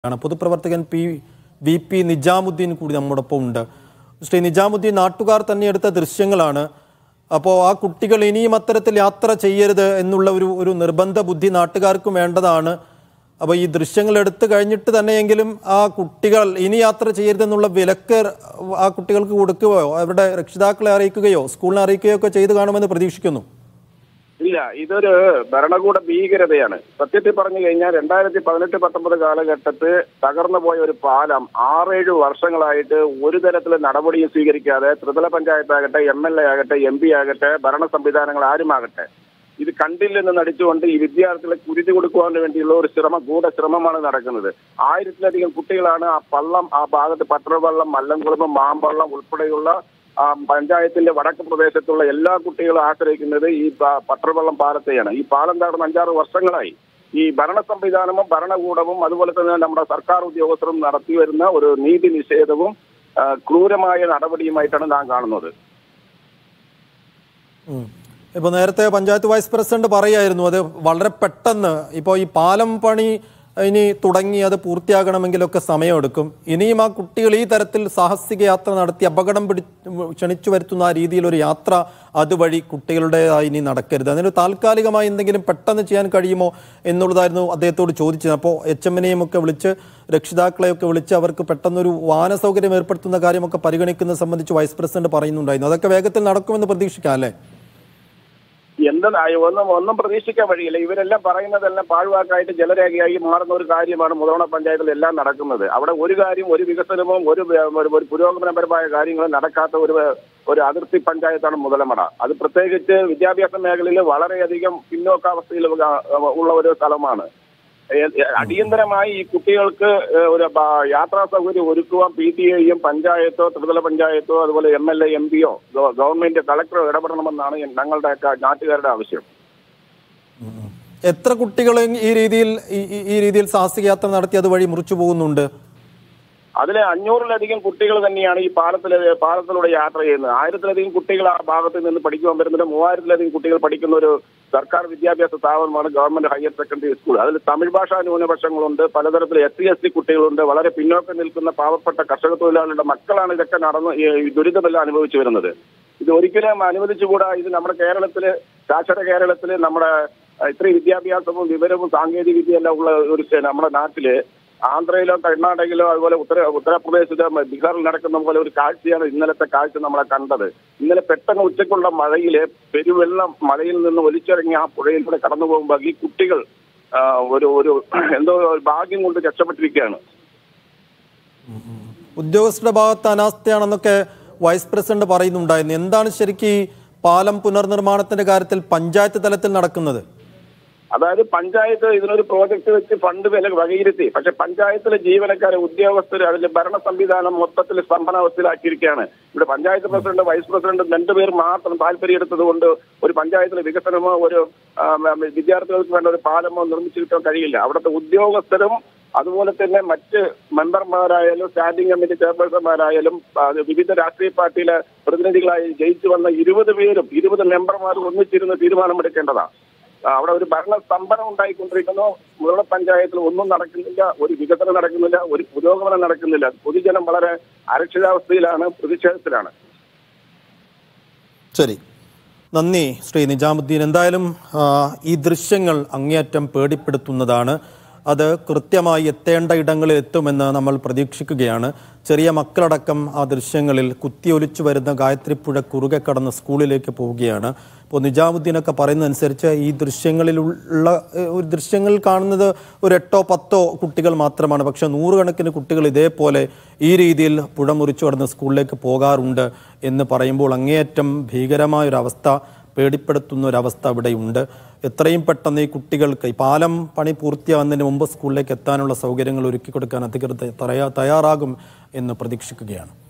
ആണ് പൊതുപ്രവർത്തകൻ P V P Nizamuddin കൂടി നമ്മോടൊപ്പം ഉണ്ട് ശ്രീ നിജാമുദ്ദീൻ നാട്ടുകാർ തന്നെ എടുത്ത ദൃശ്യങ്ങളാണ് അപ്പോൾ ആ കുട്ടികൾ ഇനിയും അത്തരത്തിൽ യാത്ര ചെയ്യരുത് എന്നുള്ള ഒരു ഒരു നിർബന്ധ ബുദ്ധി നാട്ടുകാർക്കും വേണ്ടതാണ് അപ്പോൾ ഈ ദൃശ്യങ്ങൾ എടുത്തു കഴിഞ്ഞിട്ട് തന്നെയെങ്കിലും ആ കുട്ടികൾ ഇനി യാത്ര ചെയ്യരുതെന്നുള്ള വിലക്ക് ആ കുട്ടികൾക്ക് കൊടുക്കുകയോ അവരുടെ രക്ഷിതാക്കളെ അറിയിക്കുകയോ സ്കൂളിനെ അറിയിക്കുകയോ ഒക്കെ ചെയ്തു കാണുമെന്ന് പ്രതീക്ഷിക്കുന്നു ഇല്ല ഇതൊരു ഭരണകൂട ഭീകരതയാണ് സത്യത്തിൽ പറഞ്ഞു കഴിഞ്ഞാൽ രണ്ടായിരത്തി പതിനെട്ട് പത്തൊമ്പത് കാലഘട്ടത്ത് തകർന്നു പോയ ഒരു പാലം ആറേഴ് വർഷങ്ങളായിട്ട് ഒരു തരത്തിലെ നടപടിയും സ്വീകരിക്കാതെ ത്രിതല പഞ്ചായത്താകട്ടെ എം എൽ എ ആകട്ടെ എം പി ആകട്ടെ ഭരണ സംവിധാനങ്ങൾ ആരുമാകട്ടെ ഇത് കണ്ടില്ലെന്ന് നടിച്ചുകൊണ്ട് ഈ വിദ്യാർത്ഥികളെ കുരുതി കൊടുക്കുവാൻ വേണ്ടിയുള്ള ഒരു ശ്രമം ഗൂഢശ്രമമാണ് നടക്കുന്നത് ആയിരത്തിലധികം കുട്ടികളാണ് ആ പള്ളം ആ ഭാഗത്ത് പട്ടണവള്ളം മല്ലംകുളമ്പ് മാമ്പള്ളം ഉൾപ്പെടെയുള്ള ആ പഞ്ചായത്തിന്റെ വടക്ക് പ്രദേശത്തുള്ള എല്ലാ കുട്ടികളും ആശ്രയിക്കുന്നത് ഈ പ- പട്ടർവള്ളം പാലത്തെയാണ് ഈ പാലം തകർന്ന് അഞ്ചാറ് വർഷങ്ങളായി ഈ ഭരണ സംവിധാനവും ഭരണകൂടവും അതുപോലെ തന്നെ നമ്മുടെ സർക്കാർ ഉദ്യോഗസ്ഥരും നടത്തി വരുന്ന ഒരു നീതി നിഷേധവും ആ, ക്രൂരമായ നടപടിയുമായിട്ടാണ് നാം കാണുന്നത് ഇപ്പോൾ നേരത്തെ പഞ്ചായത്ത് വൈസ് പ്രസിഡന്റ് പറയായിരുന്നു അത് വളരെ പെട്ടെന്ന് ഇപ്പോൾ ഈ പാലം പണി ഇനി തുടങ്ങി അത് പൂർത്തിയാകണമെങ്കിലൊക്കെ സമയമെടുക്കും ഇനിയും ആ കുട്ടികൾ ഈ തരത്തിൽ സാഹസിക യാത്ര നടത്തി അപകടം പിടി ക്ഷണിച്ചു വരുത്തുന്ന ആ രീതിയിൽ ഒരു യാത്ര അതുവഴി കുട്ടികളുടേതായി ഇനി നടക്കരുത് അതിന് താൽക്കാലികമായി എന്തെങ്കിലും പെട്ടെന്ന് ചെയ്യാൻ കഴിയുമോ എന്നുള്ളതായിരുന്നു അദ്ദേഹത്തോട് ചോദിച്ചത് അപ്പോൾ എച്ച് എമ്മിനെയും ഒക്കെ വിളിച്ച് രക്ഷിതാക്കളെയൊക്കെ വിളിച്ച് അവർക്ക് പെട്ടെന്നൊരു വാഹന സൗകര്യം ഏർപ്പെടുത്തുന്ന കാര്യമൊക്കെ പരിഗണിക്കുന്നത് സംബന്ധിച്ച് വൈസ് പ്രസിഡന്റ് പറയുന്നുണ്ടായിരുന്നു അതൊക്കെ വേഗത്തിൽ നടക്കുമെന്ന് പ്രതീക്ഷിക്കാം അല്ലേ എന്തെന്നായി ഒന്നും ഒന്നും പ്രതീക്ഷിക്കാൻ വഴിയില്ല ഇവരെല്ലാം പറയുന്നതെല്ലാം പാഴ്വാക്കായിട്ട് ജലരേഖയായി മാറുന്ന ഒരു കാര്യമാണ് മുതവണ പഞ്ചായത്തിൽ എല്ലാം നടക്കുന്നത് അവിടെ ഒരു കാര്യം ഒരു വികസനവും ഒരു വ- ഒരു- ഒരു പുരോഗമനപരമായ കാര്യങ്ങളും നടക്കാത്ത ഒരു ഒരു അതിർത്തി പഞ്ചായത്താണ് മുതലമട അത് പ്രത്യേകിച്ച് വിദ്യാഭ്യാസ മേഖലയിൽ വളരെയധികം പിന്നോക്കാവസ്ഥയിൽ ഉള്ള- ഉള്ള ഒരു സ്ഥലമാണ് ഏ- ഏ- അടിയന്തരമായി ഈ കുട്ടികൾക്ക് ഏ, ഒരു ബ- യാത്രാ സൗകര്യം ഒരുക്കുവാൻ പി ടി എയും പഞ്ചായത്തോ ത്രിതല പഞ്ചായത്തോ അതുപോലെ എം എൽ എ എം പിയോ ഗവൺമെന്റ് കളക്ടറോ ഇടപെടണമെന്നാണ് ഞങ്ങളുടെ നാട്ടുകാരുടെ ആവശ്യം എത്ര കുട്ടികൾ ഈ രീതിയിൽ ഈ- ഈ- ഈ രീതിയിൽ സാഹസിക യാത്ര നടത്തി അതുവഴി മുറിച്ചു പോകുന്നുണ്ട് അതിലെ അഞ്ഞൂറിലധികം കുട്ടികൾ തന്നെയാണ് ഈ പാലത്തിലെ പാലത്തിലൂടെ യാത്ര ചെയ്യുന്നത് ആയിരത്തിലധികം കുട്ടികൾ ആ ഭാഗത്ത് നിന്ന് പഠിക്കുവാൻ വരുന്നുണ്ട് മൂവായിരത്തിലധികം കുട്ടികൾ പഠിക്കുന്ന ഒരു സർക്കാർ വിദ്യാഭ്യാസ സ്ഥാപനമാണ് ഗവൺമെന്റ് ഹയർ സെക്കൻഡറി സ്കൂൾ അതിൽ തമിഴ് ഭാഷാ ന്യൂനപക്ഷങ്ങളുണ്ട് പലതരത്തിൽ എസ് സി എസ് ടി കുട്ടികളുണ്ട് വളരെ പിന്നോക്കം നിൽക്കുന്ന പാവപ്പെട്ട കർഷക തൊഴിലാളികളുടെ മക്കളാണ് ഇതൊക്കെ നടന്ന് ഈ ദുരിതമെല്ലാം അനുഭവിച്ചു വരുന്നത് ഇത് ഒരിക്കലും അനുവദിച്ചുകൂടാ ഇത് നമ്മുടെ കേരളത്തില് സാക്ഷര കേരളത്തില് നമ്മുടെ അഹ് ഇത്രയും വിദ്യാഭ്യാസവും വിവരവും സാങ്കേതിക വിദ്യയെല്ലാം ഉള്ള ഒരു സ്ഥ- നമ്മുടെ നാട്ടില് ആന്ധ്രയിലോ കർണാടകയിലോ അതുപോലെ ഉത്തര ഉത്തർപ്രദേശിലോ മ- ബീഹാറിൽ നടക്കുന്ന പോലെ ഒരു കാഴ്ചയാണ് ഇന്നലത്തെ കാഴ്ച നമ്മളെ കണ്ടത് ഇന്നലെ പെട്ടെന്ന് ഉച്ചയ്ക്കുള്ള മഴയില് പെരുവെള്ളം മലയിൽ നിന്ന് ഒലിച്ചിറങ്ങി ആ പുഴയിലൂടെ കടന്നു പോകുമ്പോൾ ഈ കുട്ടികൾ ആ, ഒരു ഒരു എന്തോ ഒരു ഭാഗ്യം കൊണ്ട് രക്ഷപ്പെട്ടിരിക്കുകയാണ് ഉദ്യോഗസ്ഥരുടെ ഭാഗത്ത് അനാസ്ഥയാണെന്നൊക്കെ വൈസ് പ്രസിഡന്റ് പറയുന്നുണ്ടായിരുന്നു എന്താണ് ശരിക്കും ഈ പാലം പുനർനിർമ്മാണത്തിന്റെ കാര്യത്തിൽ പഞ്ചായത്ത് തലത്തിൽ നടക്കുന്നത് അതായത് പഞ്ചായത്ത് ഇതിനൊരു പ്രോജക്റ്റ് വെച്ച് ഫണ്ട് വില വകയിരുത്തി പക്ഷെ പഞ്ചായത്തിലെ ജീവനക്കാരെ ഉദ്യോഗസ്ഥർ അതിന്റെ ഭരണ സംവിധാനം മൊത്തത്തിൽ സ്തംഭനാവസ്ഥയിലാക്കിയിരിക്കുകയാണ് ഇവിടെ പഞ്ചായത്ത് പ്രസിഡന്റ് വൈസ് പ്രസിഡന്റ് രണ്ടുപേർ മാത്രം താല്പര്യം എടുത്തത് കൊണ്ട് ഒരു പഞ്ചായത്തിലെ വികസനമോ ഒരു ആ, ഉം, വിദ്യാർത്ഥികൾക്ക് വേണ്ട ഒരു പാലമോ നിർമ്മിച്ചിരിക്കാൻ കഴിയില്ല അവിടുത്തെ ഉദ്യോഗസ്ഥരും അതുപോലെ തന്നെ മറ്റ് മെമ്പർമാരായാലും സ്റ്റാൻഡിംഗ് കമ്മിറ്റി ചെയർപേഴ്സൺമാരായാലും ആ, വിവിധ രാഷ്ട്രീയ പാർട്ടിയിലെ പ്രതിനിധികളായി ജയിച്ചു വന്ന ഇരുപത് പേരും ഇരുപത് മെമ്പർമാരും ഒന്നിച്ചിരുന്ന് തീരുമാനമെടുക്കേണ്ടതാണ് ആ, അവിടെ ഒരു ഭരണ സ്തംഭനം ഉണ്ടായിക്കൊണ്ടിരിക്കുന്നു മുതല പഞ്ചായത്തിൽ ഒന്നും നടക്കുന്നില്ല ഒരു വികസനം നടക്കുന്നില്ല ഒരു പുരോഗമനം നടക്കുന്നില്ല പൊതുജനം വളരെ അരക്ഷിതാവസ്ഥയിലാണ് പ്രതിഷേധത്തിലാണ് ശരി നന്ദി ശ്രീ നിജാമുദ്ദീൻ എന്തായാലും ആ, ഈ ദൃശ്യങ്ങൾ അങ്ങേയറ്റം പേടിപ്പെടുത്തുന്നതാണ് അത് കൃത്യമായി എത്തേണ്ട ഇടങ്ങളിൽ എത്തുമെന്ന് നമ്മൾ പ്രതീക്ഷിക്കുകയാണ് ചെറിയ മക്കളടക്കം ആ ദൃശ്യങ്ങളിൽ കുത്തിയൊലിച്ചു വരുന്ന ഗായത്രിപ്പുഴ കുറുകെ കടന്ന് സ്കൂളിലേക്ക് പോവുകയാണ് ഇപ്പോൾ നിജാമുദ്ദീനൊക്കെ പറയുന്നതനുസരിച്ച് ഈ ദൃശ്യങ്ങളിലുള്ള ഏഹ്, ഒരു ദൃശ്യങ്ങൾ കാണുന്നത് ഒരു എട്ടോ പത്തോ കുട്ടികൾ മാത്രമാണ് പക്ഷെ നൂറുകണക്കിന് കുട്ടികൾ ഇതേപോലെ ഈ രീതിയിൽ പുഴ മുറിച്ചു കടന്ന് സ്കൂളിലേക്ക് പോകാറുണ്ട് എന്ന് പറയുമ്പോൾ അങ്ങേയറ്റം ഭീകരമായൊരവസ്ഥ പേടിപ്പെടുത്തുന്ന ഒരവസ്ഥ അവിടെയുണ്ട് എത്രയും പെട്ടെന്ന് ഈ കുട്ടികൾക്ക് ഈ പാലം പണി പൂർത്തിയാകുന്നതിന് മുമ്പ് സ്കൂളിലേക്ക് എത്താനുള്ള സൗകര്യങ്ങൾ ഒരുക്കി കൊടുക്കാൻ അധികൃതർ തയ്യാ- തയ്യാറാകും എന്ന് പ്രതീക്ഷിക്കുകയാണ്